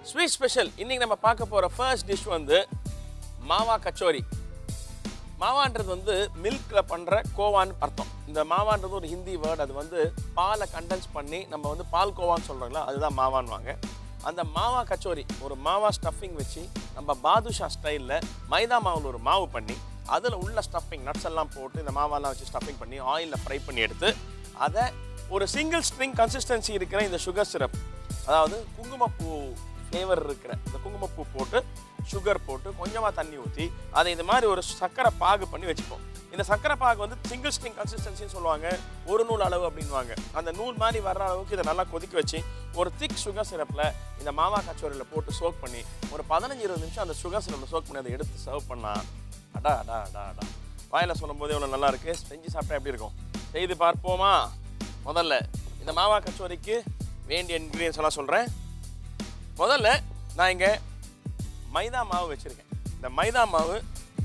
sweet special இன்னைக்கு நம்ம பார்க்க போகிற ஃபர்ஸ்ட் டிஷ் வந்து மாவா கச்சோரி மாவான்றது வந்து மில்கில் பண்ணுற கோவான்னு அர்த்தம் இந்த மாவான்றது ஒரு ஹிந்தி வேர்டு அது வந்து பாலை கண்டென்ஸ் பண்ணி நம்ம வந்து பால் கோவான்னு சொல்கிறோங்களா அதுதான் மாவான்வாங்க அந்த மாவா கச்சோரி ஒரு மாவா ஸ்டஃபிங் வச்சு நம்ம பாதுஷா ஸ்டைலில் மைதா மாவில் ஒரு மாவு பண்ணி அதில் உள்ள ஸ்டஃபிங் நட்ஸ் எல்லாம் போட்டு இந்த மாவெல்லாம் வச்சு ஸ்டஃபிங் பண்ணி ஆயிலில் ஃப்ரை பண்ணி எடுத்து அதை ஒரு சிங்கிள் ஸ்ட்ரிங் கன்சிஸ்டன்சி இருக்கிற இந்த சுகர் சிரப் அதாவது குங்குமப்பூ ஃப்ளேவர் இருக்கிற இந்த குங்குமப்பூ போட்டு சுகர் போட்டு கொஞ்சமாக தண்ணி ஊற்றி அதை இது மாதிரி ஒரு சக்கரை பாகு பண்ணி வச்சுப்போம் இந்த சக்கரை பாகு வந்து சிங்கிள் ஸ்ட்ரிங் கன்சிஸ்டன்சின்னு சொல்லுவாங்க ஒரு நூல் அளவு அப்படின்வாங்க அந்த நூல் மாதிரி வர்ற அளவுக்கு இதை நல்லா கொதிக்க வச்சு ஒரு திக் சுகர் சிரப்பில் இந்த மாவா கச்சோரியில் போட்டு சோக் பண்ணி ஒரு பதினஞ்சு இருபது நிமிஷம் அந்த சுகர் சிரப்பில் சோக் பண்ணி அதை எடுத்து சர்வ் பண்ணா அடா அடா அடா அடா வாயில் சொல்லும்போது எவ்வளோ நல்லா இருக்கு செஞ்சு சாப்பிட்டா எப்படி இருக்கும் செய்து பார்ப்போமா முதல்ல இந்த மாவா கச்சோரிக்கு வேண்டிய இன்க்ரீடியன்ஸ் எல்லாம் சொல்கிறேன் முதல்ல நான் இங்கே மைதா மாவு வச்சுருக்கேன் இந்த மைதா மாவு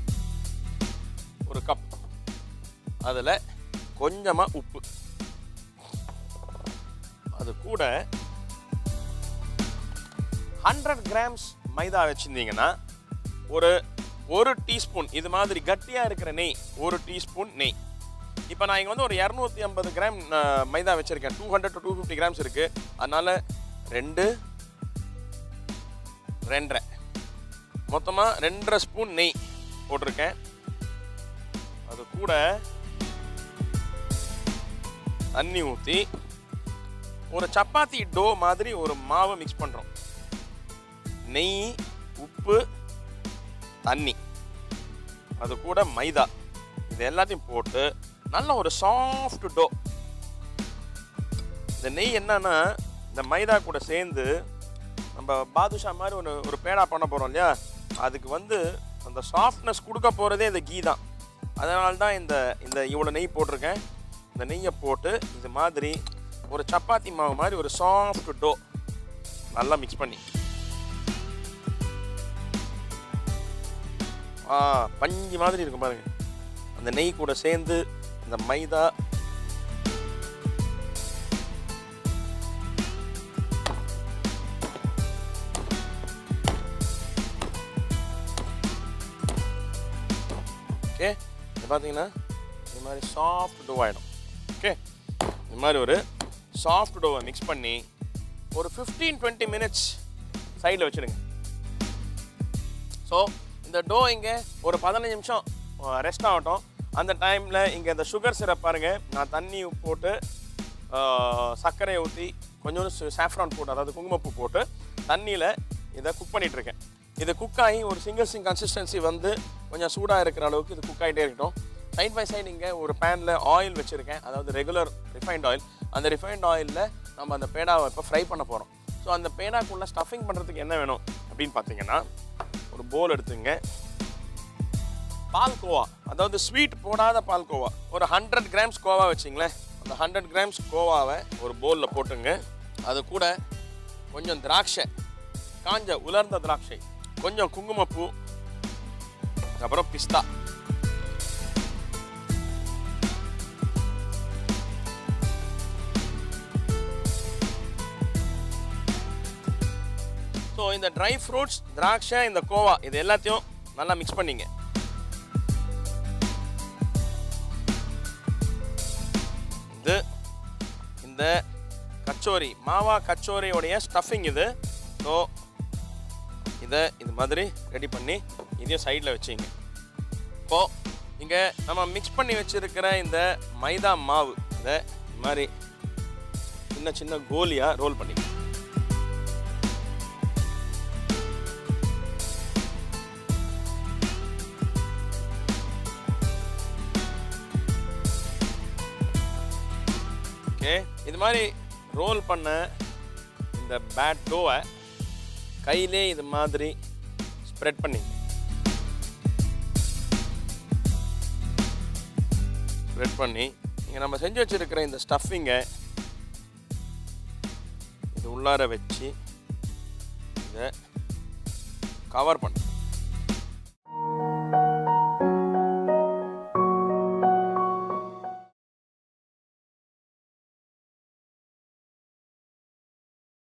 ஒரு கப் அதில் கொஞ்சமாக உப்பு அது கூட ஹண்ட்ரட் கிராம்ஸ் மைதா வச்சுருந்தீங்கன்னா ஒரு ஒரு டீஸ்பூன் இது மாதிரி கட்டியாக இருக்கிற நெய் ஒரு டீஸ்பூன் நெய் இப்போ நான் இங்கே வந்து ஒரு இரநூத்தி ஐம்பது கிராம் அஹ், மைதா வச்சுருக்கேன் two hundred to two fifty grams இருக்குது அதனால் ரெண்டு ரெண்டரை மொத்தமாக ரெண்டரை ஸ்பூன் நெய் போட்டிருக்கேன் அது கூட தண்ணி ஊற்றி ஒரு சப்பாத்தி டோ மாதிரி ஒரு மாவை மிக்ஸ் பண்ணுறோம் நெய் உப்பு தண்ணி அது கூட மைதா இது எல்லாத்தையும் போட்டு நல்ல ஒரு சாஃப்ட் டோ இந்த நெய் என்னன்னா இந்த மைதா கூட சேர்ந்து நம்ம பாதுஷா மாதிரி ஒரு ஒரு பேடா பண்ண போகிறோம் இல்லையா அதுக்கு வந்து அந்த சாஃப்ட்னஸ் கொடுக்க போகிறதே இந்த கீ தான் அதனால தான் இந்த இந்த இவ்வளோ நெய் போட்டிருக்கேன் இந்த நெய்யை போட்டு இது மாதிரி ஒரு சப்பாத்தி மாவு மாதிரி ஒரு சாஃப்ட் டோ நல்லா மிக்ஸ் பண்ணி ஆ பஞ்சு மாதிரி இருக்கும் பாருங்க அந்த நெய் கூட சேர்ந்து இந்த மைதா ஓகே இது பார்த்தீங்கன்னா இது மாதிரி சாஃப்ட் டோ ஆகிடும் ஓகே இது மாதிரி ஒரு சாஃப்ட் டோவை மிக்ஸ் பண்ணி ஒரு ஃபிஃப்டீன் டுவெண்ட்டி மினிட்ஸ் சைடில் வச்சுடுங்க ஸோ இந்த டோ இங்கே ஒரு பதினஞ்சு நிமிஷம் ரெஸ்ட் ஆகட்டும் அந்த டைமில் இங்கே இந்த சுகர் சிரப் பாருங்கள் நான் தண்ணி போட்டு ஆஹ், சர்க்கரையை ஊற்றி கொஞ்சோண்டு சாஃப்ரான் போட்டு அதாவது குங்குமப்பூ போட்டு தண்ணியில் இதை குக் பண்ணிட்டு இருக்கேன் இது குக் ஆகி ஒரு சிங்கிள் சிங் கன்சிஸ்டன்சி வந்து கொஞ்சம் சூடாக இருக்கிற அளவுக்கு இது குக் ஆகிட்டே இருக்கட்டும் சைட் பை சைடு இங்கே ஒரு பேனில் ஆயில் வச்சுருக்கேன் அதாவது ரெகுலர் ரிஃபைண்ட் ஆயில் அந்த ரிஃபைண்ட் ஆயிலில் நம்ம அந்த பேடாவை இப்போ ஃப்ரை பண்ண போகிறோம் ஸோ அந்த பேடாக்குள்ளே ஸ்டஃபிங் பண்ணுறதுக்கு என்ன வேணும் அப்படின்னு பார்த்தீங்கன்னா ஒரு போல் எடுத்துங்க பால்கோவா அதாவது ஸ்வீட் போடாத பால்கோவா ஒரு ஹண்ட்ரட் கிராம்ஸ் கோவா வச்சிங்களேன் அந்த ஹண்ட்ரட் கிராம்ஸ் கோவாவை ஒரு போலில் போட்டுங்க அது கூட கொஞ்சம் திராட்சை காஞ்ச உலர்ந்த திராட்சை கொஞ்சம் குங்குமப்பூ அப்புறம் பிஸ்தா ஸோ இந்த ட்ரை ஃப்ரூட்ஸ் திராட்சை இந்த கோவா இது எல்லாத்தையும் நல்லா மிக்ஸ் பண்ணிங்க இது இந்த கச்சோரி மாவா கச்சோரியோடைய ஸ்டஃபிங் இது ஸோ இதை இது மாதிரி ரெடி பண்ணி இதையும் சைடில் வச்சிங்க இப்போ இங்கே நம்ம மிக்ஸ் பண்ணி வச்சிருக்கிற இந்த மைதா மாவு இதை இது மாதிரி சின்ன சின்ன கோலியாக ரோல் பண்ணி ஓகே இது மாதிரி ரோல் பண்ண இந்த பேட் டோவை கையிலே இது மாதிரி ஸ்ப்ரெட் பண்ணி ஸ்ப்ரெட் பண்ணி இங்கே நம்ம செஞ்சு வச்சிருக்கிற இந்த ஸ்டஃபிங்கை இது உள்ளார வச்சு இதை கவர் பண்ண